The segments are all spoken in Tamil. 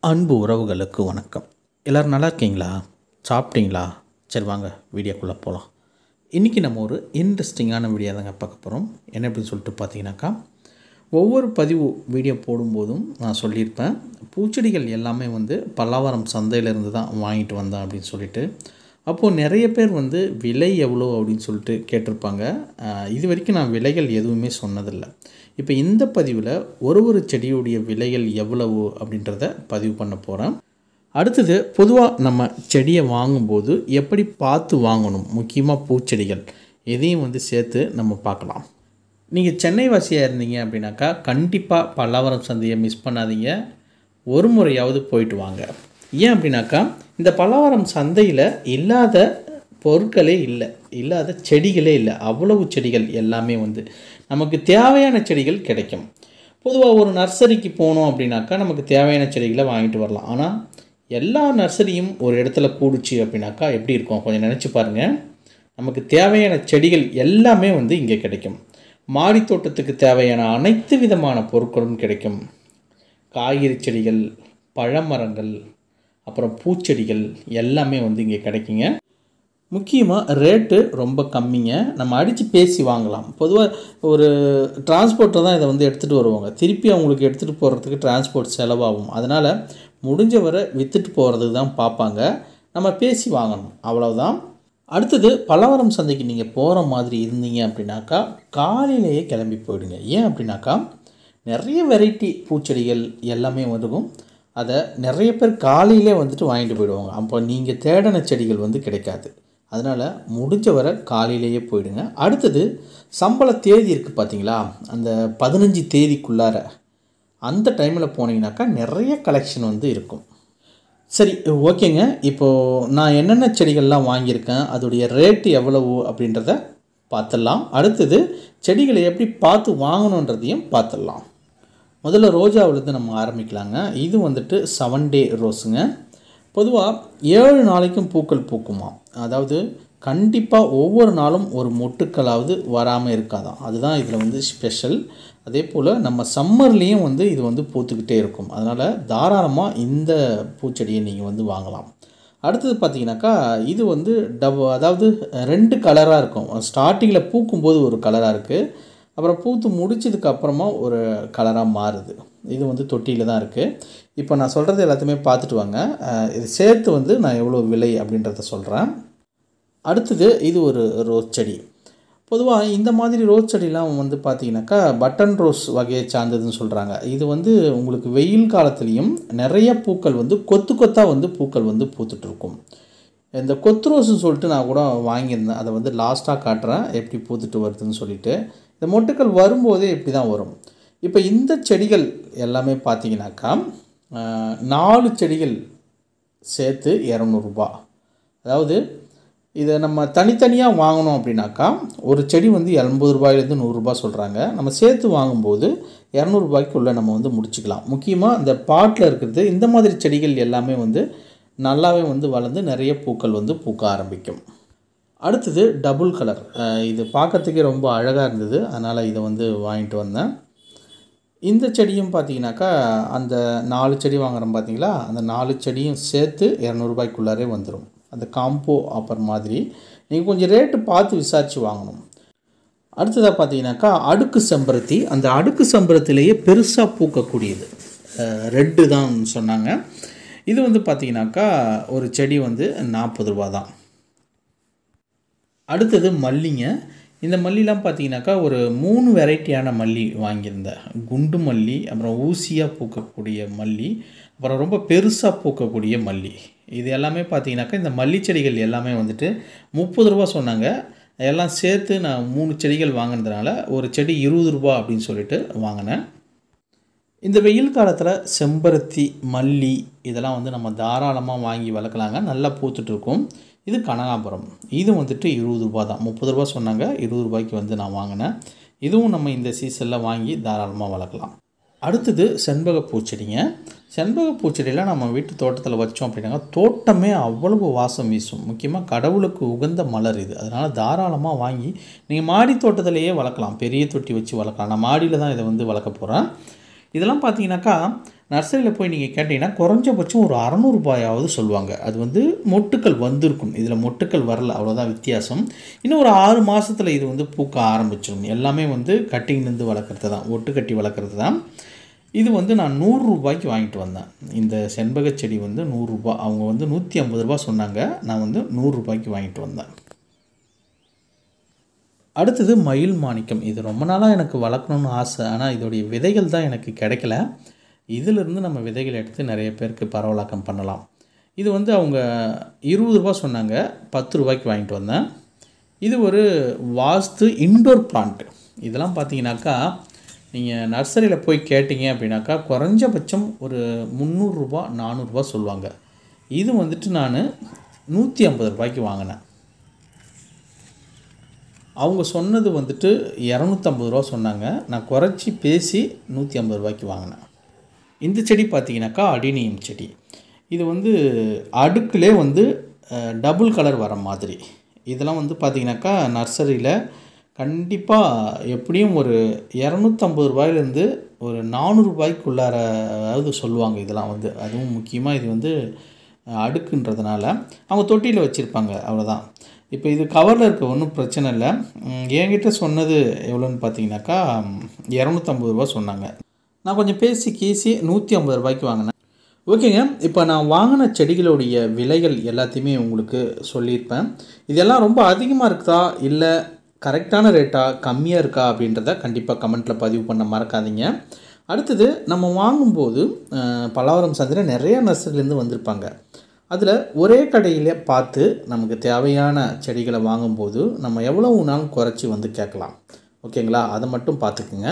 அன்பு உறவுகளுக்கு வணக்கம் எல்லோரும் நல்லா இருக்கீங்களா சாப்பிட்டீங்களா சரி வாங்க வீடியோக்குள்ளே போகலாம் இன்றைக்கி நம்ம ஒரு இன்ட்ரெஸ்டிங்கான வீடியோ தாங்க பார்க்க போகிறோம் என்ன அப்படின்னு சொல்லிட்டு பார்த்தீங்கன்னாக்கா ஒவ்வொரு பதிவு வீடியோ போடும்போதும் நான் சொல்லியிருப்பேன் பூச்செடிகள் எல்லாமே வந்து பல்லாவரம் சந்தையிலேருந்து தான் வாங்கிட்டு வந்தேன் அப்படின்னு சொல்லிட்டு அப்போது நிறைய பேர் வந்து விலை எவ்வளோ அப்படின்னு சொல்லிட்டு கேட்டிருப்பாங்க ஆஹ் இது வரைக்கும் நான் விலைகள் எதுவுமே சொன்னதில்லை இப்போ இந்த பதிவில் ஒரு ஒரு செடியுடைய விலைகள் எவ்வளவு அப்படின்றத பதிவு பண்ண போகிறேன் அடுத்தது பொதுவாக நம்ம செடியை வாங்கும்போது எப்படி பார்த்து வாங்கணும் முக்கியமாக பூச்செடிகள் இதையும் வந்து சேர்த்து நம்ம பார்க்கலாம் நீங்கள் சென்னை வாசியாக இருந்தீங்க அப்படின்னாக்கா கண்டிப்பாக பல்லாவரம் சந்தையை மிஸ் பண்ணாதீங்க ஒரு முறையாவது போயிட்டு வாங்க ஏன் அப்படின்னாக்கா இந்த பல்லாவரம் சந்தையில் இல்லாத பொருட்களே இல்லை இல்லாத செடிகளே இல்லை அவ்வளவு செடிகள் எல்லாமே வந்து நமக்கு தேவையான செடிகள் கிடைக்கும் பொதுவாக ஒரு நர்சரிக்கு போனோம் அப்படின்னாக்கா நமக்கு தேவையான செடிகளை வாங்கிட்டு வரலாம் ஆனால் எல்லா நர்சரியும் ஒரு இடத்துல கூடுச்சு அப்படின்னாக்கா எப்படி இருக்கும் கொஞ்சம் நினச்சி பாருங்கள் நமக்கு தேவையான செடிகள் எல்லாமே வந்து இங்கே கிடைக்கும் மாடி தோட்டத்துக்கு தேவையான அனைத்து விதமான பொருட்களும் கிடைக்கும் காய்கறி செடிகள் பழமரங்கள் அப்புறம் பூச்செடிகள் எல்லாமே வந்து இங்கே கிடைக்குங்க முக்கியமாக ரேட்டு ரொம்ப கம்மிங்க நம்ம அடித்து பேசி வாங்கலாம் பொதுவாக ஒரு டிரான்ஸ்போர்ட்டை தான் இதை வந்து எடுத்துகிட்டு வருவாங்க திருப்பி அவங்களுக்கு எடுத்துகிட்டு போகிறதுக்கு டிரான்ஸ்போர்ட் செலவாகும் அதனால் முடிஞ்ச வரை விற்றுட்டு போகிறதுக்கு தான் பார்ப்பாங்க நம்ம பேசி வாங்கணும் அவ்வளவுதான் அடுத்தது பலவரம் சந்தைக்கு நீங்கள் போகிற மாதிரி இருந்தீங்க அப்படின்னாக்கா காலையிலேயே கிளம்பி போயிடுங்க ஏன் அப்படின்னாக்கா நிறைய வெரைட்டி பூச்செடிகள் எல்லாமே இருக்கும் அதை நிறைய பேர் காலையிலே வந்துட்டு வாங்கிட்டு போயிடுவாங்க அப்போ நீங்கள் தேடின செடிகள் வந்து கிடைக்காது அதனால் முடிஞ்ச வரை காலையிலேயே போயிடுங்க அடுத்தது சம்பள தேதி இருக்குது பார்த்தீங்களா அந்த பதினஞ்சு தேதிக்குள்ளார அந்த டைமில் போனீங்கன்னாக்கா நிறைய கலெக்ஷன் வந்து இருக்கும் சரி ஓகேங்க இப்போது நான் என்னென்ன செடிகள்லாம் வாங்கியிருக்கேன் அதோடைய ரேட்டு எவ்வளவு அப்படின்றத பார்த்துடலாம் அடுத்தது செடிகளை எப்படி பார்த்து வாங்கணுன்றதையும் பார்த்துடலாம் முதல்ல ரோஜாவிலேருந்து நம்ம ஆரம்பிக்கலாங்க இது வந்துட்டு செவன் டே ரோஸுங்க பொதுவாக ஏழு நாளைக்கும் பூக்கள் பூக்குமா அதாவது கண்டிப்பாக ஒவ்வொரு நாளும் ஒரு மொட்டுக்களாவது வராமல் இருக்காதாம் அதுதான் இதில் வந்து ஸ்பெஷல் அதே போல் நம்ம சம்மர்லேயும் வந்து இது வந்து பூத்துக்கிட்டே இருக்கும் அதனால் தாராளமாக இந்த பூச்செடியை நீங்கள் வந்து வாங்கலாம் அடுத்தது பார்த்தீங்கன்னாக்கா இது வந்து டப் அதாவது ரெண்டு கலராக இருக்கும் ஸ்டார்டிங்கில் பூக்கும்போது ஒரு கலராக இருக்குது அப்புறம் பூத்து முடிச்சதுக்கு அப்புறமா ஒரு கலராக மாறுது இது வந்து தொட்டியில் தான் இருக்குது இப்போ நான் சொல்கிறது எல்லாத்தையுமே பார்த்துட்டு வாங்க அஹ் இது சேர்த்து வந்து நான் எவ்வளோ விலை அப்படின்றத சொல்கிறேன் அடுத்தது இது ஒரு ரோஸ் செடி பொதுவாக இந்த மாதிரி ரோஸ் செடிலாம் வந்து பார்த்தீங்கன்னாக்கா பட்டன் ரோஸ் வகையை சார்ந்ததுன்னு சொல்கிறாங்க இது வந்து உங்களுக்கு வெயில் காலத்துலேயும் நிறைய பூக்கள் வந்து கொத்து கொத்தாக வந்து பூக்கள் வந்து பூத்துட்ருக்கும் இந்த கொத்து ரோஸ்ன்னு சொல்லிட்டு நான் கூட வாங்கியிருந்தேன் அதை வந்து லாஸ்ட்டாக காட்டுறேன் எப்படி பூத்துட்டு வருதுன்னு சொல்லிட்டு இந்த மொட்டுக்கள் வரும்போதே இப்படி தான் வரும் இப்போ இந்த செடிகள் எல்லாமே பார்த்தீங்கன்னாக்கா ஆஹ், நாலு செடிகள் சேர்த்து இரநூறுபா அதாவது இதை நம்ம தனித்தனியாக வாங்கணும் அப்படின்னாக்கா ஒரு செடி வந்து எண்பது ரூபாயிலேருந்து நூறுரூபா சொல்கிறாங்க நம்ம சேர்த்து வாங்கும்போது இரநூறுபாய்க்குள்ளே நம்ம வந்து முடிச்சுக்கலாம் முக்கியமாக இந்த பாட்டில் இருக்கிறது இந்த மாதிரி செடிகள் எல்லாமே வந்து நல்லாவே வந்து வளர்ந்து நிறைய பூக்கள் வந்து பூக்க ஆரம்பிக்கும் அடுத்தது டபுள் கலர் அஹ் இது பார்க்கறதுக்கே ரொம்ப அழகாக இருந்தது அதனால் இதை வந்து வாங்கிட்டு வந்தேன் இந்த செடியும் பார்த்தீங்கன்னாக்கா அந்த நாலு செடி வாங்குறோம் பார்த்தீங்களா அந்த நாலு செடியும் சேர்த்து இரநூறுபாய்க்குள்ளாரே வந்துடும் அந்த காம்போ ஆஃபர் மாதிரி நீங்கள் கொஞ்சம் ரேட்டு பார்த்து விசாரித்து வாங்கணும் அடுத்ததாக பார்த்தீங்கன்னாக்கா அடுக்கு செம்பருத்தி அந்த அடுக்கு செம்பருத்திலேயே பெருசாக பூக்கக்கூடியது ரெட்டு தான் சொன்னாங்க இது வந்து பார்த்தீங்கன்னாக்கா ஒரு செடி வந்து நாற்பது ரூபா தான் அடுத்தது மல்லிங்க இந்த மல்லிலாம் பார்த்தீங்கன்னாக்கா ஒரு மூணு வெரைட்டியான மல்லி வாங்கியிருந்தேன் குண்டு மல்லி அப்புறம் ஊசியாக பூக்கக்கூடிய மல்லி அப்புறம் ரொம்ப பெருசாக பூக்கக்கூடிய மல்லி இது எல்லாமே பார்த்தீங்கன்னாக்கா இந்த மல்லி செடிகள் எல்லாமே வந்துட்டு முப்பது ரூபா சொன்னாங்க எல்லாம் சேர்த்து நான் மூணு செடிகள் வாங்கினதுனால ஒரு செடி இருபது ரூபா அப்படின்னு சொல்லிட்டு வாங்கினேன் இந்த வெயில் காலத்தில் செம்பருத்தி மல்லி இதெல்லாம் வந்து நம்ம தாராளமாக வாங்கி வளர்க்கலாங்க நல்லா பூத்துட்டு இருக்கும் இது கனகாபுரம் இது வந்துட்டு இருபது ரூபா தான் முப்பது ரூபா சொன்னாங்க இருபது ரூபாய்க்கு வந்து நான் வாங்கினேன் இதுவும் நம்ம இந்த சீசனில் வாங்கி தாராளமாக வளர்க்கலாம் அடுத்தது செண்பக பூச்செடிங்க செண்பக பூச்செடியெல்லாம் நம்ம வீட்டு தோட்டத்தில் வச்சோம் அப்படின்னாங்க தோட்டமே அவ்வளவு வாசம் வீசும் முக்கியமாக கடவுளுக்கு உகந்த மலர் இது அதனால் தாராளமாக வாங்கி நீங்கள் மாடி தோட்டத்திலேயே வளர்க்கலாம் பெரிய தொட்டி வச்சு வளர்க்கலாம் நான் மாடியில் தான் இதை வந்து வளர்க்க போகிறேன் இதெல்லாம் பார்த்தீங்கன்னாக்கா நர்சரியில் போய் நீங்கள் கேட்டிங்கன்னா குறைஞ்சபட்சம் ஒரு அறநூறுபாயாவது சொல்லுவாங்க அது வந்து மொட்டுக்கள் வந்திருக்கும் இதில் மொட்டுக்கள் வரல அவ்வளோதான் வித்தியாசம் இன்னும் ஒரு ஆறு மாதத்தில் இது வந்து பூக்க ஆரம்பிச்சிடும் எல்லாமே வந்து கட்டிங்லேருந்து வளர்க்குறது தான் ஒட்டு கட்டி வளர்க்குறது தான் இது வந்து நான் நூறுரூபாய்க்கு வாங்கிட்டு வந்தேன் இந்த செண்பக செடி வந்து நூறுரூபா அவங்க வந்து நூற்றி ஐம்பது ரூபா சொன்னாங்க நான் வந்து நூறுரூபாய்க்கு வாங்கிட்டு வந்தேன் அடுத்தது மயில் மாணிக்கம் இது ரொம்ப நாளாக எனக்கு வளர்க்கணும்னு ஆசை ஆனால் இதோடைய விதைகள் தான் எனக்கு கிடைக்கல இதிலிருந்து நம்ம விதைகள் எடுத்து நிறைய பேருக்கு பரவலாக்கம் பண்ணலாம் இது வந்து அவங்க இருபது ரூபா சொன்னாங்க பத்து ரூபாய்க்கு வாங்கிட்டு வந்தேன் இது ஒரு வாஸ்து இன்டோர் பிளான்ட் இதெல்லாம் பார்த்தீங்கன்னாக்கா நீங்கள் நர்சரியில் போய் கேட்டிங்க அப்படின்னாக்கா குறைஞ்சபட்சம் ஒரு முந்நூறுரூபா நானூறுரூபா சொல்லுவாங்க இது வந்துட்டு நான் நூற்றி ஐம்பது ரூபாய்க்கு வாங்கினேன் அவங்க சொன்னது வந்துட்டு இரநூத்தம்பது ரூபா சொன்னாங்க நான் குறைச்சி பேசி நூற்றி ஐம்பது ரூபாய்க்கு வாங்கினேன் இந்த செடி பார்த்தீங்கன்னாக்கா அடினியம் செடி இது வந்து அடுக்கிலே வந்து டபுள் கலர் வர மாதிரி இதெல்லாம் வந்து பார்த்தீங்கன்னாக்கா நர்சரியில் கண்டிப்பாக எப்படியும் ஒரு இரநூத்தம்பது ரூபாயிலேருந்து ஒரு நானூறுரூபாய்க்குள்ளார அதாவது சொல்லுவாங்க இதெல்லாம் வந்து அதுவும் முக்கியமாக இது வந்து அடுக்குன்றதுனால அவங்க தொட்டியில் வச்சுருப்பாங்க அவ்வளோதான் இப்போ இது கவரில் இருக்க ஒன்றும் பிரச்சனை இல்லை ம், என்கிட்ட சொன்னது எவ்வளோன்னு பார்த்தீங்கன்னாக்கா இரநூத்தம்பது ரூபா சொன்னாங்க நான் கொஞ்சம் பேசி கீசி நூற்றி ஐம்பது ரூபாய்க்கு வாங்கினேன் ஓகேங்க இப்போ நான் வாங்கின செடிகளுடைய விலைகள் எல்லாத்தையுமே உங்களுக்கு சொல்லியிருப்பேன் இதெல்லாம் ரொம்ப அதிகமாக இருக்குதா இல்லை கரெக்டான ரேட்டா கம்மியாக இருக்கா அப்படின்றத கண்டிப்பாக கமெண்ட்டில் பதிவு பண்ண மறக்காதீங்க அடுத்தது நம்ம வாங்கும்போது அஹ், பல்லாவரம் சந்தையில் நிறைய நர்சரிலேருந்து வந்திருப்பாங்க அதில் ஒரே கடையிலே பார்த்து நமக்கு தேவையான செடிகளை வாங்கும்போது நம்ம எவ்வளவு நாளும் குறைச்சி வந்து கேட்கலாம் ஓகேங்களா அதை மட்டும் பார்த்துக்குங்க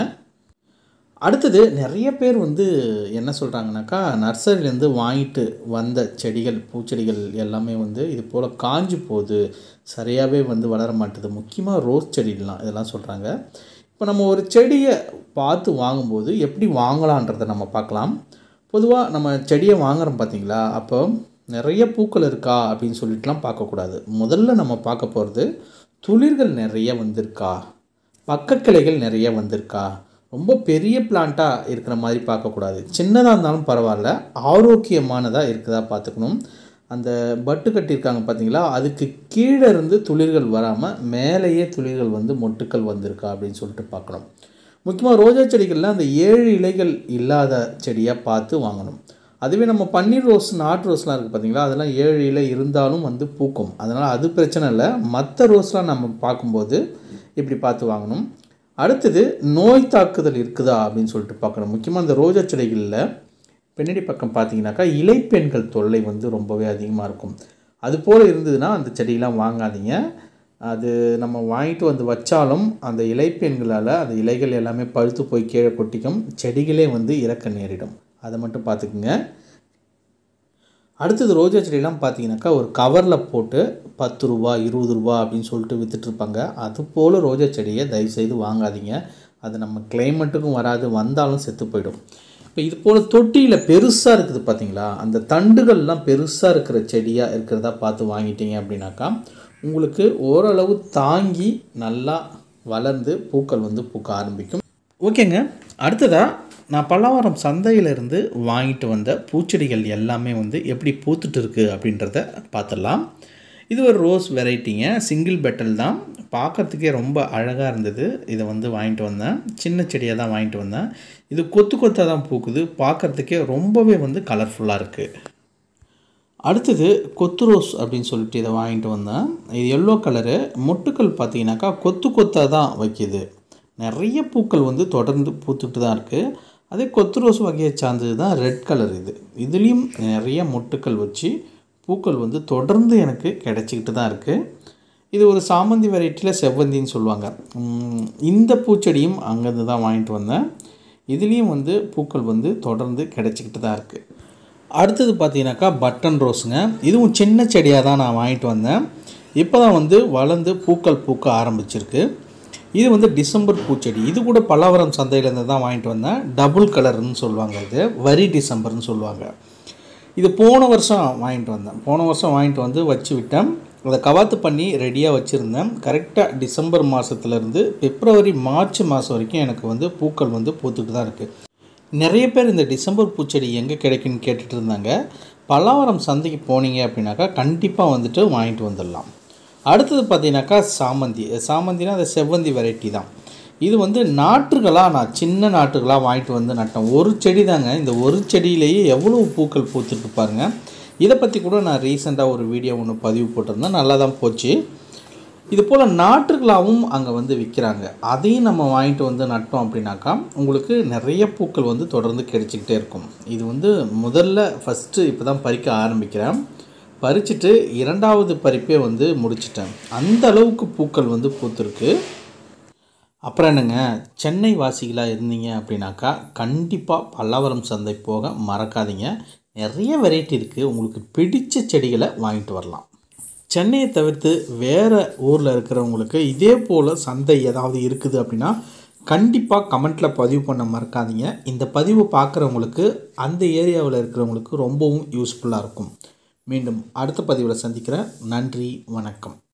அடுத்தது நிறைய பேர் வந்து என்ன சொல்கிறாங்கனாக்கா நர்சரியிலேருந்து வாங்கிட்டு வந்த செடிகள் பூச்செடிகள் எல்லாமே வந்து இது போல் காஞ்சு போகுது சரியாகவே வந்து வளர மாட்டுது முக்கியமாக ரோஸ் செடிலாம் இதெல்லாம் சொல்கிறாங்க இப்போ நம்ம ஒரு செடியை பார்த்து வாங்கும்போது எப்படி வாங்கலான்றதை நம்ம பார்க்கலாம் பொதுவாக நம்ம செடியை வாங்குறோம் பார்த்தீங்களா அப்போ நிறைய பூக்கள் இருக்கா அப்படின்னு சொல்லிட்டுலாம் பார்க்கக்கூடாது முதல்ல நம்ம பார்க்க போகிறது துளிர்கள் நிறைய வந்திருக்கா பக்கக்கிளைகள் நிறைய வந்திருக்கா ரொம்ப பெரிய பிளான்ட்டாக இருக்கிற மாதிரி பார்க்கக்கூடாது சின்னதாக இருந்தாலும் பரவாயில்ல ஆரோக்கியமானதாக இருக்குதா பார்த்துக்கணும் அந்த பட்டு கட்டியிருக்காங்க பார்த்தீங்களா அதுக்கு கீழே இருந்து துளிர்கள் வராமல் மேலேயே துளிர்கள் வந்து மொட்டுக்கள் வந்திருக்கா அப்படின்னு சொல்லிட்டு பார்க்கணும் முக்கியமாக ரோஜா செடிகளில் அந்த ஏழு இலைகள் இல்லாத செடியாக பார்த்து வாங்கணும் அதுவே நம்ம பன்னீர் ரோஸ் நாட்டு ரோஸ்லாம் இருக்குது பார்த்தீங்களா அதெல்லாம் ஏழு இலை இருந்தாலும் வந்து பூக்கும் அதனால் அது பிரச்சனை இல்லை மற்ற ரோஸ்லாம் நம்ம பார்க்கும்போது இப்படி பார்த்து வாங்கணும் அடுத்தது நோய் தாக்குதல் இருக்குதா அப்படின்னு சொல்லிட்டு பார்க்கணும் முக்கியமாக இந்த ரோஜா செடிகளில் பின்னாடி பக்கம் பார்த்தீங்கன்னாக்கா இலைப்பெண்கள் தொல்லை வந்து ரொம்பவே அதிகமாக இருக்கும் அது போல் இருந்ததுன்னா அந்த செடியெலாம் வாங்காதீங்க அது நம்ம வாங்கிட்டு வந்து வச்சாலும் அந்த இலைப்பெண்களால் அந்த இலைகள் எல்லாமே பழுத்து போய் கீழே கொட்டிக்கும் செடிகளே வந்து இறக்க நேரிடும் அதை மட்டும் பார்த்துக்குங்க அடுத்தது ரோஜா செடியெல்லாம் பார்த்தீங்கன்னாக்கா ஒரு கவரில் போட்டு பத்து ரூபா இருபது ரூபா அப்படின்னு சொல்லிட்டு விற்றுட்ருப்பாங்க அது போல் ரோஜா செடியை தயவுசெய்து வாங்காதீங்க அது நம்ம கிளைமேட்டுக்கும் வராது வந்தாலும் செத்து போயிடும் இப்போ இது போல் தொட்டியில் பெருசாக இருக்குது பார்த்தீங்களா அந்த தண்டுகள்லாம் பெருசாக இருக்கிற செடியாக இருக்கிறதா பார்த்து வாங்கிட்டீங்க அப்படின்னாக்கா உங்களுக்கு ஓரளவு தாங்கி நல்லா வளர்ந்து பூக்கள் வந்து பூக்க ஆரம்பிக்கும் ஓகேங்க அடுத்ததாக நான் பல்லாவரம் சந்தையிலிருந்து வாங்கிட்டு வந்த பூச்செடிகள் எல்லாமே வந்து எப்படி பூத்துட்டு இருக்கு அப்படின்றத பார்த்துடலாம் இது ஒரு ரோஸ் வெரைட்டிங்க சிங்கிள் பெட்டல் தான் பார்க்கறதுக்கே ரொம்ப அழகாக இருந்தது இதை வந்து வாங்கிட்டு வந்தேன் சின்ன செடியாக தான் வாங்கிட்டு வந்தேன் இது கொத்து கொத்தாக தான் பூக்குது பார்க்கறதுக்கே ரொம்பவே வந்து கலர்ஃபுல்லாக இருக்குது அடுத்தது கொத்து ரோஸ் அப்படின்னு சொல்லிட்டு இதை வாங்கிட்டு வந்தேன் இது எல்லோ கலரு மொட்டுக்கள் பார்த்தீங்கன்னாக்கா கொத்து கொத்தாக தான் வைக்கிது நிறைய பூக்கள் வந்து தொடர்ந்து பூத்துட்டு தான் இருக்குது அதே கொத்து ரோஸ் வகையை சார்ந்தது தான் ரெட் கலர் இது இதுலேயும் நிறைய மொட்டுக்கள் வச்சு பூக்கள் வந்து தொடர்ந்து எனக்கு கிடச்சிக்கிட்டு தான் இருக்குது இது ஒரு சாமந்தி வெரைட்டியில் செவ்வந்தின்னு சொல்லுவாங்க உம், இந்த பூச்செடியும் அங்கேருந்து தான் வாங்கிட்டு வந்தேன் இதுலேயும் வந்து பூக்கள் வந்து தொடர்ந்து கிடச்சிக்கிட்டு தான் இருக்குது அடுத்தது பார்த்தீங்கன்னாக்கா பட்டன் ரோஸுங்க இதுவும் சின்ன செடியாக தான் நான் வாங்கிட்டு வந்தேன் இப்போ தான் வந்து வளர்ந்து பூக்கள் பூக்க ஆரம்பிச்சிருக்கு இது வந்து டிசம்பர் பூச்செடி இது கூட பல்லாவரம் சந்தையிலேருந்து தான் வாங்கிட்டு வந்தேன் டபுள் கலர்னு சொல்லுவாங்க இது வரி டிசம்பர்னு சொல்லுவாங்க இது போன வருஷம் வாங்கிட்டு வந்தேன் போன வருஷம் வாங்கிட்டு வந்து வச்சு விட்டேன் அதை கவாத்து பண்ணி ரெடியாக வச்சுருந்தேன் கரெக்டாக டிசம்பர் மாதத்துலேருந்து பிப்ரவரி மார்ச் மாதம் வரைக்கும் எனக்கு வந்து பூக்கள் வந்து பூத்துட்டு தான் இருக்குது நிறைய பேர் இந்த டிசம்பர் பூச்செடி எங்கே கிடைக்குன்னு கேட்டுட்டு இருந்தாங்க பல்லாவரம் சந்தைக்கு போனீங்க அப்படின்னாக்கா கண்டிப்பாக வந்துட்டு வாங்கிட்டு வந்துடலாம் அடுத்தது பார்த்தீங்கன்னாக்கா சாமந்தி சாமந்தினா அது செவ்வந்தி வெரைட்டி தான் இது வந்து நாற்றுகளாக நான் சின்ன நாற்றுகளாக வாங்கிட்டு வந்து நட்டேன் ஒரு செடி தாங்க இந்த ஒரு செடியிலேயே எவ்வளோ பூக்கள் பூத்துட்டு பாருங்க இதை பற்றி கூட நான் ரீசெண்டாக ஒரு வீடியோ ஒன்று பதிவு போட்டிருந்தேன் நல்லா தான் போச்சு இது போல் நாற்றுகளாகவும் அங்கே வந்து விற்கிறாங்க அதையும் நம்ம வாங்கிட்டு வந்து நட்டோம் அப்படின்னாக்கா உங்களுக்கு நிறைய பூக்கள் வந்து தொடர்ந்து கிடைச்சிக்கிட்டே இருக்கும் இது வந்து முதல்ல ஃபஸ்ட்டு இப்போ தான் பறிக்க ஆரம்பிக்கிறேன் பறிச்சுட்டு இரண்டாவது பறிப்பே வந்து முடிச்சிட்டேன் அந்த அளவுக்கு பூக்கள் வந்து பூத்துருக்கு அப்புறம் என்னங்க சென்னை வாசிகளாக இருந்தீங்க அப்படின்னாக்கா கண்டிப்பாக பல்லாவரம் சந்தை போக மறக்காதீங்க நிறைய வெரைட்டி இருக்குது உங்களுக்கு பிடிச்ச செடிகளை வாங்கிட்டு வரலாம் சென்னையை தவிர்த்து வேறு ஊரில் இருக்கிறவங்களுக்கு இதே போல் சந்தை ஏதாவது இருக்குது அப்படின்னா கண்டிப்பாக கமெண்ட்டில் பதிவு பண்ண மறக்காதீங்க இந்த பதிவு பார்க்குறவங்களுக்கு அந்த ஏரியாவில் இருக்கிறவங்களுக்கு ரொம்பவும் யூஸ்ஃபுல்லாக இருக்கும் மீண்டும் அடுத்த பதிவில் சந்திக்கிறேன் நன்றி வணக்கம்